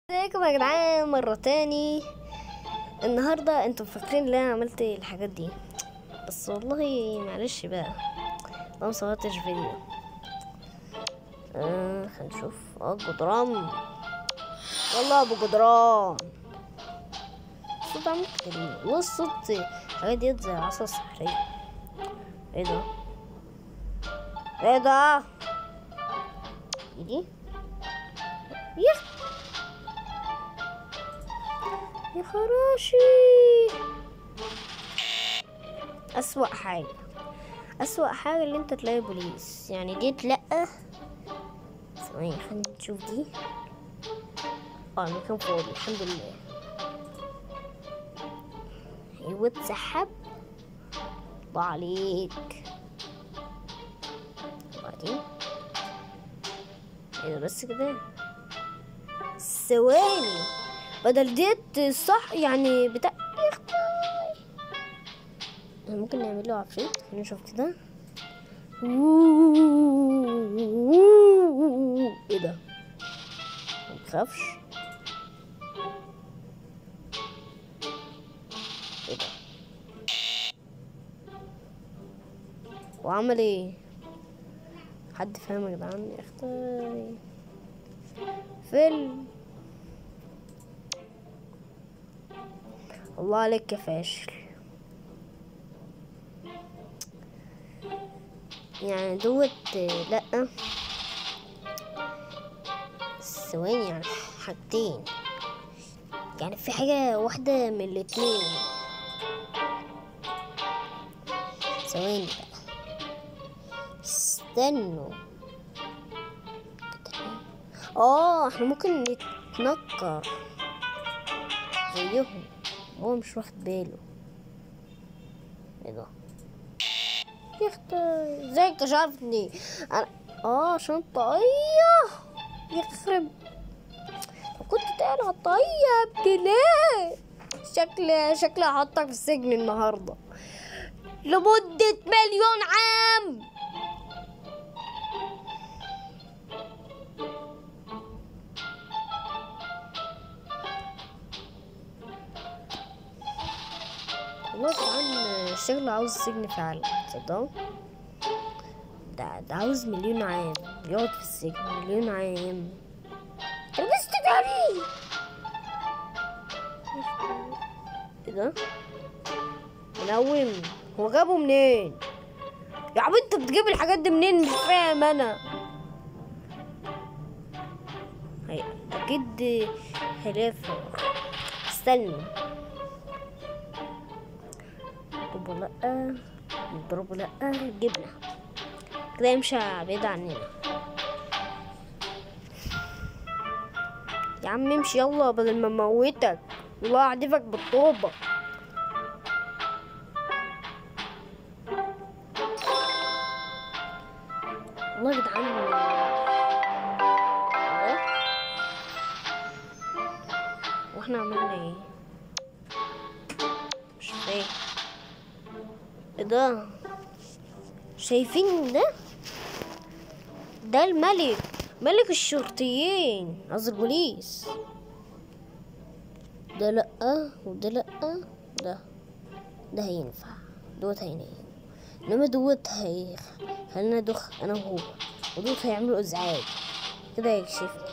ازيكم يا جدعان مرة تاني النهاردة انتوا فاكرين ان انا عملت الحاجات دي بس والله معلش بقى انا مصورتش فيديو آه هنشوف اه جدران والله ابو جدران الصوت عامل غريب والله الصوت الحاجات ديت زي العصا السحرية ايه ده ايه ده ايدي يخ يا خراشي أسوأ حاجة أسوأ حاجة اللي انت تلاقي بوليس يعني ديت لأ ثواني خلينا نشوف دي اه المكان فاضي الحمد لله ايوه اتسحب الله عليك وبعدين ايه ده بس كده ثواني بدل ديت صح يعني بتاع يا اختي ممكن نعمل له عفريت خلينا نشوف كده ايه ده متخافش ايه ده وعمل ايه حد فاهم يا جدعان يا اختي فيلم الله عليك يا فاشل يعني دوت لأ ثواني يعني حاجتين يعني في حاجة واحدة من الاتنين ثواني بقى استنوا اه احنا ممكن نتنكر زيهم هو مش واخد باله ايه ده يا اختي ازاي اكتشفتني انا اه عشان طاقية يخرب كنت تقلع طاقية يا ابني ليه شكلي شكلي هحطك في السجن النهارده لمدة مليون عام والله كمان الشغل عاوز سجن فعلا تصدقوا ده ده عاوز مليون عام يقعد في السجن مليون عام لبست تاني ايه ده منوم هو جابه منين يا عم انت بتجيب الحاجات دي منين مش فاهم انا هي اكيد هلافة استنوا نضربه لأ نضربه لأ جبنة كده يمشي بعيد عننا يا عم امشي يلا بدل ما اموتك والله اعدفك بالطوبة والله يا جدعان إيه؟ واحنا عملنا ايه مش فاهم ايه ده شايفين ده ده الملك ملك الشرطيين قصدي البوليس ده لأ وده لأ ده ده هينفع دوت هينام انما دوت هي خلينا دخ انا وهو ودوت هيعملوا ازعاج كده يكشفني